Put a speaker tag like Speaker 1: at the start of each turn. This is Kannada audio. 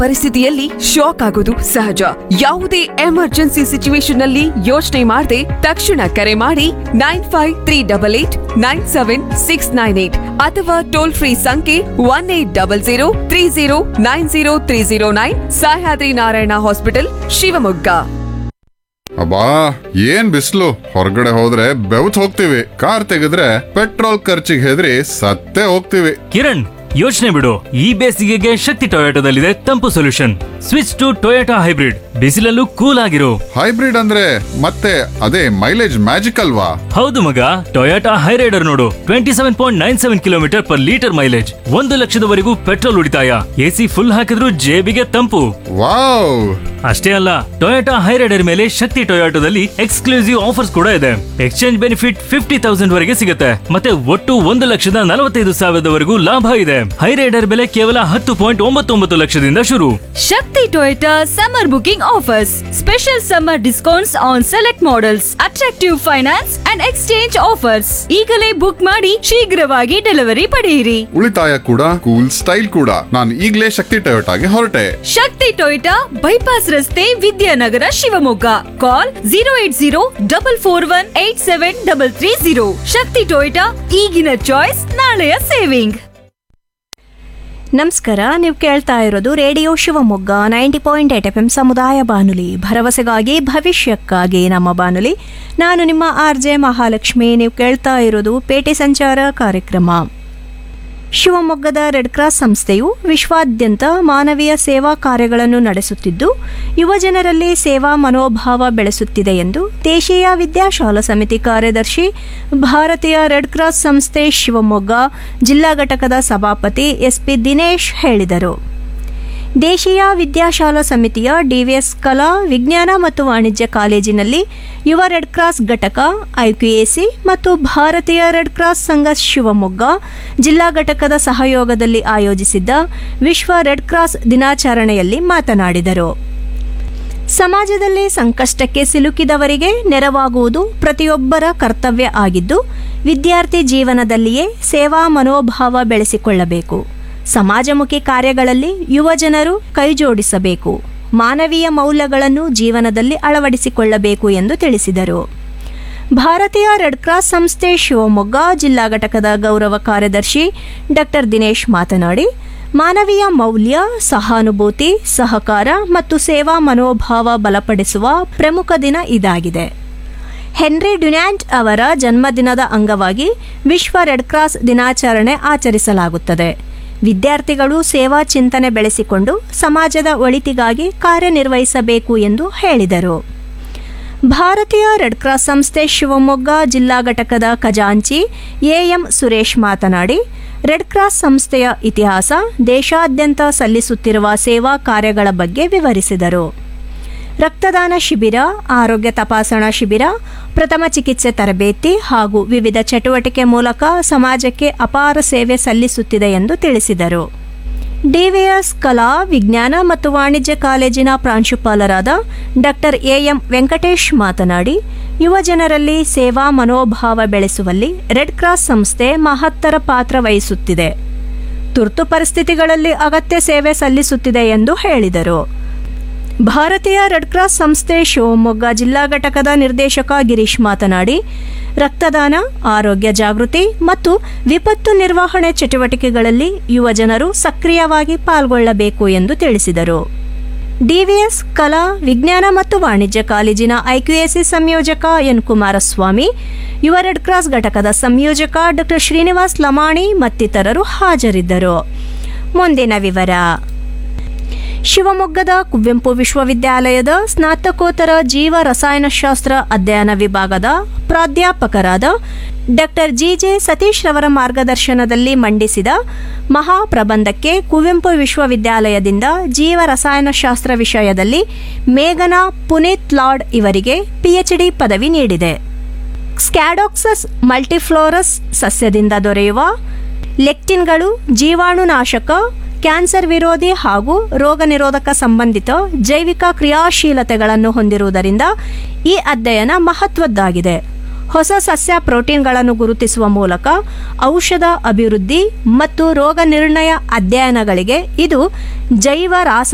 Speaker 1: ಪರಿಸ್ಥಿತಿಯಲ್ಲಿ ಶಾಕ್ ಆಗೋದು ಸಹಜ ಯಾವುದೇ ಎಮರ್ಜೆನ್ಸಿ ಸಿಚುವೇಶನ್ ನಲ್ಲಿ ಯೋಚನೆ ಮಾಡದೆ ತಕ್ಷಣ ಕರೆ ಮಾಡಿ nine five three double eight nine seven six nine eight ಅಥವಾ ಟೋಲ್ ಫ್ರೀ ಸಂಖ್ಯೆ one eight double zero three zero nine zero three zero nine Sahyadri Narayana hospital Shivamogga
Speaker 2: ಅಬ್ಬಾ ಏನ್ ಬಿಸಿಲು ಹೊರಗಡೆ ಹೋದ್ರೆ ಬೆವತ್ ಹೋಗ್ತೀವಿ ಕಾರ್ ತೆಗೆದ್ರೆ ಪೆಟ್ರೋಲ್ ಖರ್ಚಿಗೆ ಹೆದರಿ ಸತ್ತೇ ಹೋಗ್ತೀವಿ
Speaker 3: ಕಿರಣ್ ಯೋಚನೆ ಬಿಡು ಈ ಬೇಸಿಗೆಗೆ ಶಕ್ತಿ ಟೊಯೋಟೋದಲ್ಲಿದೆ ತಂಪು solution switch to Toyota hybrid ಬಿಸಿಲಲ್ಲೂ ಕೂಲ್ ಆಗಿರು
Speaker 2: ಹೈಬ್ರಿಡ್ ಅಂದ್ರೆ ಮತ್ತೆ ಅದೇ ಮೈಲೇಜ್ ಮ್ಯಾಜಿಕ್ ಅಲ್ವಾ
Speaker 3: ಹೌದು ಮಗ ಟೊಯೋಟಾ ಹೈರೈಡರ್ ನೋಡು twenty seven point nine seven kilometre per litre mileage ಒಂದು ಲಕ್ಷದವರೆಗೂ ಪೆಟ್ರೋಲ್ ಉಳಿತಾಯ ಎಸಿ ಫುಲ್ ಹಾಕಿದ್ರೂ ಜೇಬಿಗೆ ತಂಪು
Speaker 2: ವಾವ್
Speaker 3: ಅಷ್ಟೇ ಅಲ್ಲ ಟೊಯೋಟಾ ಹೈರೈಡರ್ ಮೇಲೆ ಶಕ್ತಿ ಟೊಯೋಟೋದಲ್ಲಿ ಎಕ್ಸ್ಕ್ಲೂಸಿವ್ ಆಫರ್ಸ್ ಕೂಡ ಇದೆ ಎಕ್ಸ್ಚೇಂಜ್ ಬೆನಿಫಿಟ್ ಫಿಫ್ಟಿ ತೌಸಂಡ್ ವರೆಗೆ ಸಿಗುತ್ತೆ ಮತ್ತೆ ಒಟ್ಟು ಒಂದು ಲಕ್ಷದ ನಲವತ್ತೈದು ಸಾವಿರದವರೆಗೂ ಲಾಭ ಇದೆ ಹೈರೈಡರ್ ಬೆಲೆ ಕೇವಲ ಹತ್ತು ಪಾಯಿಂಟ್ ಒಂಬತ್ತು ಒಂಬತ್ತು ಲಕ್ಷದಿಂದ ಶುರು
Speaker 4: Shakti Toyota summer booking offers. Special summer discounts on select models, attractive finance and exchange offers. ಈಗಲೇ ಬುಕ್ ಮಾಡಿ ಶೀಘ್ರವಾಗಿ ಡೆಲಿವರಿ ಪಡೆಯಿರಿ
Speaker 2: ಉಳಿತಾಯ ಕೂಡ ಕೂಲ್ ಸ್ಟೈಲ್ ಕೂಡ ನಾನು ಈಗ್ಲೇ ಶಕ್ತಿ ಟೊಯೋಟಾಗೆ ಹೊರಟೆ
Speaker 4: ಶಕ್ತಿ ಟೊಯೋಟಾ ಬೈಪಾಸ್ ರಸ್ತೆ Vidyanagar Shivamogga call zero eight zero double four one eight seven double three zero Shakti Toyota ಈಗಿನ ಚಾಯ್ಸ್ ನಾಳೆಯ ಸೇವಿಂಗ್
Speaker 5: ನಮಸ್ಕಾರ ನೀವು ಕೇಳ್ತಾ ಇರೋದು radio Shivamogga ninety point eight F M ಸಮುದಾಯ ಬಾನುಲಿ ಭರವಸೆಗಾಗಿ ಭವಿಷ್ಯಕ್ಕಾಗಿ ನಮ್ಮ ಬಾನುಲಿ ನಾನು ನಿಮ್ಮ ಆರ್ ಜೆ ಮಹಾಲಕ್ಷ್ಮಿ ನೀವು ಕೇಳ್ತಾ ಇರೋದು ಪೇಟೆ ಸಂಚಾರ ಕಾರ್ಯಕ್ರಮ ಶಿವಮೊಗ್ಗದ ರೆಡ್ ಕ್ರಾಸ್ ಸಂಸ್ಥೆಯು ವಿಶ್ವಾದ್ಯಂತ ಮಾನವೀಯ ಸೇವಾ ಕಾರ್ಯಗಳನ್ನು ನಡೆಸುತ್ತಿದ್ದು ಯುವಜನರಲ್ಲಿ ಸೇವಾ ಮನೋಭಾವ ಬೆಳೆಸುತ್ತಿದೆ ಎಂದು ದೇಶೀಯ ವಿದ್ಯಾಶಾಲಾ ಸಮಿತಿ ಕಾರ್ಯದರ್ಶಿ ಭಾರತೀಯ ರೆಡ್ ಕ್ರಾಸ್ ಸಂಸ್ಥೆ ಶಿವಮೊಗ್ಗ ಜಿಲ್ಲಾ ಘಟಕದ ಸಭಾಪತಿ ಎಸ್ಪಿ ದಿನೇಶ್ ಹೇಳಿದರು ದೇಶೀಯ ವಿದ್ಯಾಶಾಲಾ ಸಮಿತಿಯ ಡಿವಿಎಸ್ ಕಲಾ ವಿಜ್ಞಾನ ಮತ್ತು ವಾಣಿಜ್ಯ ಕಾಲೇಜಿನಲ್ಲಿ ಯುವ ರೆಡ್ ಕ್ರಾಸ್ ಘಟಕ ಐಕ್ಯುಎಸಿ ಮತ್ತು ಭಾರತೀಯ ರೆಡ್ ಕ್ರಾಸ್ ಸಂಘ ಶಿವಮೊಗ್ಗ ಜಿಲ್ಲಾ ಘಟಕದ ಸಹಯೋಗದಲ್ಲಿ ಆಯೋಜಿಸಿದ್ದ ವಿಶ್ವ ರೆಡ್ ಕ್ರಾಸ್ ದಿನಾಚರಣೆಯಲ್ಲಿ ಮಾತನಾಡಿದರು ಸಮಾಜದಲ್ಲಿ ಸಂಕಷ್ಟಕ್ಕೆ ಸಿಲುಕಿದವರಿಗೆ ನೆರವಾಗುವುದು ಪ್ರತಿಯೊಬ್ಬರ ಕರ್ತವ್ಯ ಆಗಿದ್ದು ವಿದ್ಯಾರ್ಥಿ ಜೀವನದಲ್ಲಿಯೇ ಸೇವಾ ಮನೋಭಾವ ಬೆಳೆಸಿಕೊಳ್ಳಬೇಕು ಸಮಾಜಮುಖಿ ಕಾರ್ಯಗಳಲ್ಲಿ ಯುವಜನರು ಕೈಜೋಡಿಸಬೇಕು ಮಾನವೀಯ ಮೌಲ್ಯಗಳನ್ನು ಜೀವನದಲ್ಲಿ ಅಳವಡಿಸಿಕೊಳ್ಳಬೇಕು ಎಂದು ತಿಳಿಸಿದರು ಭಾರತೀಯ ರೆಡ್ ಕ್ರಾಸ್ ಸಂಸ್ಥೆ ಶಿವಮೊಗ್ಗ ಜಿಲ್ಲಾ ಘಟಕದ ಗೌರವ ಕಾರ್ಯದರ್ಶಿ ಡಾಕ್ಟರ್ ದಿನೇಶ್ ಮಾತನಾಡಿ ಮಾನವೀಯ ಮೌಲ್ಯ ಸಹಾನುಭೂತಿ ಸಹಕಾರ ಮತ್ತು ಸೇವಾ ಮನೋಭಾವ ಬಲಪಡಿಸುವ ಪ್ರಮುಖ ದಿನ ಇದಾಗಿದೆ ಹೆನ್ರಿ ಡ್ಯುನ್ಯಾಂಟ್ ಅವರ ಜನ್ಮದಿನದ ಅಂಗವಾಗಿ ವಿಶ್ವ ರೆಡ್ ಕ್ರಾಸ್ ದಿನಾಚರಣೆ ಆಚರಿಸಲಾಗುತ್ತದೆ ವಿದ್ಯಾರ್ಥಿಗಳು ಸೇವಾ ಚಿಂತನೆ ಬೆಳೆಸಿಕೊಂಡು ಸಮಾಜದ ಒಳಿತಿಗಾಗಿ ಕಾರ್ಯನಿರ್ವಹಿಸಬೇಕು ಎಂದು ಹೇಳಿದರು ಭಾರತೀಯ ರೆಡ್ ಕ್ರಾಸ್ ಸಂಸ್ಥೆ ಶಿವಮೊಗ್ಗ ಜಿಲ್ಲಾ ಘಟಕದ ಖಜಾಂಚಿ ಎಎಂ ಸುರೇಶ್ ಮಾತನಾಡಿ ರೆಡ್ ಕ್ರಾಸ್ ಸಂಸ್ಥೆಯ ಇತಿಹಾಸ ದೇಶಾದ್ಯಂತ ಸಲ್ಲಿಸುತ್ತಿರುವ ಸೇವಾ ಕಾರ್ಯಗಳ ಬಗ್ಗೆ ವಿವರಿಸಿದರು ರಕ್ತದಾನ ಶಿಬಿರ ಆರೋಗ್ಯ ತಪಾಸಣಾ ಶಿಬಿರ ಪ್ರಥಮ ಚಿಕಿತ್ಸೆ ತರಬೇತಿ ಹಾಗೂ ವಿವಿಧ ಚಟುವಟಿಕೆ ಮೂಲಕ ಸಮಾಜಕ್ಕೆ ಅಪಾರ ಸೇವೆ ಸಲ್ಲಿಸುತ್ತಿದೆ ಎಂದು ತಿಳಿಸಿದರು ಡಿವಿಎಸ್ ಕಲಾ ವಿಜ್ಞಾನ ಮತ್ತು ವಾಣಿಜ್ಯ ಕಾಲೇಜಿನ ಪ್ರಾಂಶುಪಾಲರಾದ ಡಾಕ್ಟರ್ ಎಎಂ ವೆಂಕಟೇಶ್ ಮಾತನಾಡಿ ಯುವಜನರಲ್ಲಿ ಸೇವಾ ಮನೋಭಾವ ಬೆಳೆಸುವಲ್ಲಿ ರೆಡ್ ಕ್ರಾಸ್ ಸಂಸ್ಥೆ ಮಹತ್ತರ ಪಾತ್ರ ವಹಿಸುತ್ತಿದೆ ತುರ್ತು ಪರಿಸ್ಥಿತಿಗಳಲ್ಲಿ ಅಗತ್ಯ ಸೇವೆ ಸಲ್ಲಿಸುತ್ತಿದೆ ಎಂದು ಹೇಳಿದರು ಭಾರತೀಯ ರೆಡ್ ಕ್ರಾಸ್ ಸಂಸ್ಥೆ ಶಿವಮೊಗ್ಗ ಜಿಲ್ಲಾ ಘಟಕದ ನಿರ್ದೇಶಕ ಗಿರೀಶ್ ಮಾತನಾಡಿ ರಕ್ತದಾನ ಆರೋಗ್ಯ ಜಾಗೃತಿ ಮತ್ತು ವಿಪತ್ತು ನಿರ್ವಹಣೆ ಚಟುವಟಿಕೆಗಳಲ್ಲಿ ಯುವಜನರು ಸಕ್ರಿಯವಾಗಿ ಪಾಲ್ಗೊಳ್ಳಬೇಕು ಎಂದು ತಿಳಿಸಿದರು ಡಿವಿಎಸ್ ಕಲಾ ವಿಜ್ಞಾನ ಮತ್ತು ವಾಣಿಜ್ಯ ಕಾಲೇಜಿನ ಐಕ್ಯುಎಸಿ ಸಂಯೋಜಕ ಎನ್ ಕುಮಾರಸ್ವಾಮಿ ಯುವ ರೆಡ್ ಕ್ರಾಸ್ ಘಟಕದ ಸಂಯೋಜಕ ಡಾಕ್ಟರ್ ಶ್ರೀನಿವಾಸ್ ಲಮಾಣಿ ಮತ್ತಿತರರು ಹಾಜರಿದ್ದರು ಮುಂದಿನ ವಿವರ ಶಿವಮೊಗ್ಗದ ಕುವೆಂಪು ವಿಶ್ವವಿದ್ಯಾಲಯದ ಸ್ನಾತಕೋತ್ತರ ಜೀವ ರಸಾಯನಶಾಸ್ತ್ರ ಅಧ್ಯಯನ ವಿಭಾಗದ ಪ್ರಾಧ್ಯಾಪಕರಾದ ಡಾಕ್ಟರ್ ಜಿಜೆ ಸತೀಶ್ ರವರ ಮಾರ್ಗದರ್ಶನದಲ್ಲಿ ಮಂಡಿಸಿದ ಮಹಾಪ್ರಬಂಧಕ್ಕೆ ಕುವೆಂಪು ವಿಶ್ವವಿದ್ಯಾಲಯದಿಂದ ಜೀವ ರಸಾಯನಶಾಸ್ತ್ರ ವಿಷಯದಲ್ಲಿ ಮೇಘನಾ ಪುನೀತ್ ಲಾರ್ಡ್ ಇವರಿಗೆ ಪಿಎಚ್ಡಿ ಪದವಿ ನೀಡಿದೆ ಸ್ಕ್ಯಾಡೋಕ್ಸಸ್ ಮಲ್ಟಿಫ್ಲೋರಸ್ ಸಸ್ಯದಿಂದ ದೊರೆಯುವ ಲೆಕ್ಟಿನ್ಗಳು ಜೀವಾಣುನಾಶಕ ಕ್ಯಾನ್ಸರ್ ವಿರೋಧಿ ಹಾಗೂ ರೋಗ ನಿರೋಧಕ ಸಂಬಂಧಿತ ಜೈವಿಕ ಕ್ರಿಯಾಶೀಲತೆಗಳನ್ನು ಹೊಂದಿರುವುದರಿಂದ ಈ ಅಧ್ಯಯನ ಮಹತ್ವದ್ದಾಗಿದೆ ಹೊಸ ಸಸ್ಯ ಪ್ರೋಟೀನ್ಗಳನ್ನು ಗುರುತಿಸುವ ಮೂಲಕ ಔಷಧ ಅಭಿವೃದ್ಧಿ ಮತ್ತು ರೋಗ ನಿರ್ಣಯ ಅಧ್ಯಯನಗಳಿಗೆ ಇದು ಜೈವ ರಾಸ